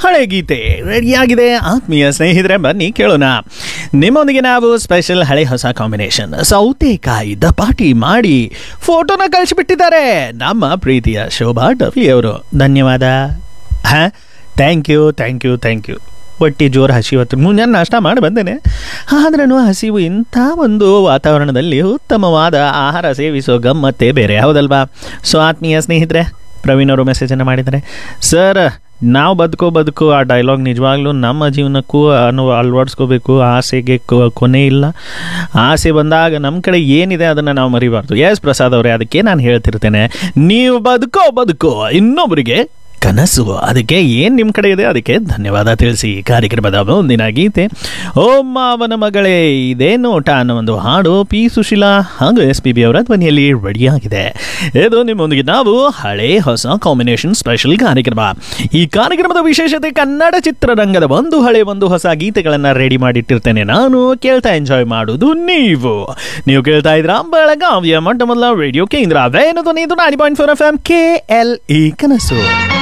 ಹಳೆ ಗೀತೆ ರೆಡಿಯಾಗಿದೆ ಆತ್ಮೀಯ ಸ್ನೇಹಿತರೆ ಬನ್ನಿ ಕೇಳೋಣ ನಿಮ್ಮೊಂದಿಗೆ ನಾವು ಸ್ಪೆಷಲ್ ಹಳೆ ಹೊಸ ಕಾಂಬಿನೇಷನ್ ಸೌತೆಕಾಯಿ ದಪಾಟಿ ಮಾಡಿ ಫೋಟೋನ ಕಳಿಸಿಬಿಟ್ಟಿದ್ದಾರೆ ನಮ್ಮ ಪ್ರೀತಿಯ ಶೋಭಾ ಡಫ್ಲಿ ಅವರು ಧನ್ಯವಾದ ಹಾ thank you thank you thank you ಹೊಟ್ಟಿ ಜೋರು ಹಸಿವತ್ತು ಮುಂಜಾನೆ ನಾಷ್ಟ ಮಾಡಿ ಬಂದೇನೆ ಆದ್ರೂ ಹಸಿವು ಇಂಥ ಒಂದು ವಾತಾವರಣದಲ್ಲಿ ಉತ್ತಮವಾದ ಆಹಾರ ಸೇವಿಸೋ ಗಮ್ಮತ್ತೇ ಬೇರೆ ಹೌದಲ್ವಾ ಸೊ ಆತ್ಮೀಯ ಸ್ನೇಹಿತರೆ ಪ್ರವೀಣ್ ಅವರು ಮೆಸೇಜನ್ನು ಮಾಡಿದ್ದಾರೆ ಸರ್ ನಾವು ಬದುಕೋ ಬದುಕು ಆ ಡೈಲಾಗ್ ನಿಜವಾಗ್ಲೂ ನಮ್ಮ ಜೀವನಕ್ಕೂ ಅನು ಅಳವಡಿಸ್ಕೋಬೇಕು ಆಸೆಗೆ ಕೊ- ಕೊನೆ ಇಲ್ಲ ಆಸೆ ಬಂದಾಗ ನಮ್ಮ ಕಡೆ ಏನಿದೆ ಅದನ್ನು ನಾವು ಮರಿಬಾರ್ದು ಎಸ್ ಪ್ರಸಾದ್ ಅವರೇ ಅದಕ್ಕೆ ನಾನು ಹೇಳ್ತಿರ್ತೇನೆ ನೀವು ಬದುಕೋ ಬದುಕೋ ಇನ್ನೊಬ್ಬರಿಗೆ ಕನಸು ಅದಕ್ಕೆ ಏನು ನಿಮ್ಮ ಕಡೆ ಇದೆ ಅದಕ್ಕೆ ಧನ್ಯವಾದ ತಿಳಿಸಿ ಕಾರ್ಯಕ್ರಮದ ಮುಂದಿನ ಗೀತೆ ಓ ಮಾವನ ಮಗಳೇ ಇದೇ ನೋಟ ಅನ್ನೋ ಒಂದು ಹಾಡು ಪಿ ಸುಶೀಲಾ ಹಾಗೂ ಎಸ್ ಪಿ ಬಿ ಅವರ ಧ್ವನಿಯಲ್ಲಿ ರೆಡಿಯಾಗಿದೆ ಇದು ನಿಮ್ಮೊಂದಿಗೆ ನಾವು ಹಳೆ ಹೊಸ ಕಾಂಬಿನೇಷನ್ ಸ್ಪೆಷಲ್ ಕಾರ್ಯಕ್ರಮ ಈ ಕಾರ್ಯಕ್ರಮದ ವಿಶೇಷತೆ ಕನ್ನಡ ಚಿತ್ರರಂಗದ ಒಂದು ಹಳೆ ಒಂದು ಹೊಸ ಗೀತೆಗಳನ್ನು ರೆಡಿ ಮಾಡಿಟ್ಟಿರ್ತೇನೆ ನಾನು ಕೇಳ್ತಾ ಎಂಜಾಯ್ ಮಾಡೋದು ನೀವು ನೀವು ಕೇಳ್ತಾ ಇದ್ರ ಬೆಳಗಾವಿಯ ಮೊಟ್ಟ ಮೊದಲ ರೇಡಿಯೋ ಕೇಂದ್ರ ವೇಣು ಧ್ವನಿ ಇದು ನಾಡಿ point four F M K L E ಕನಸು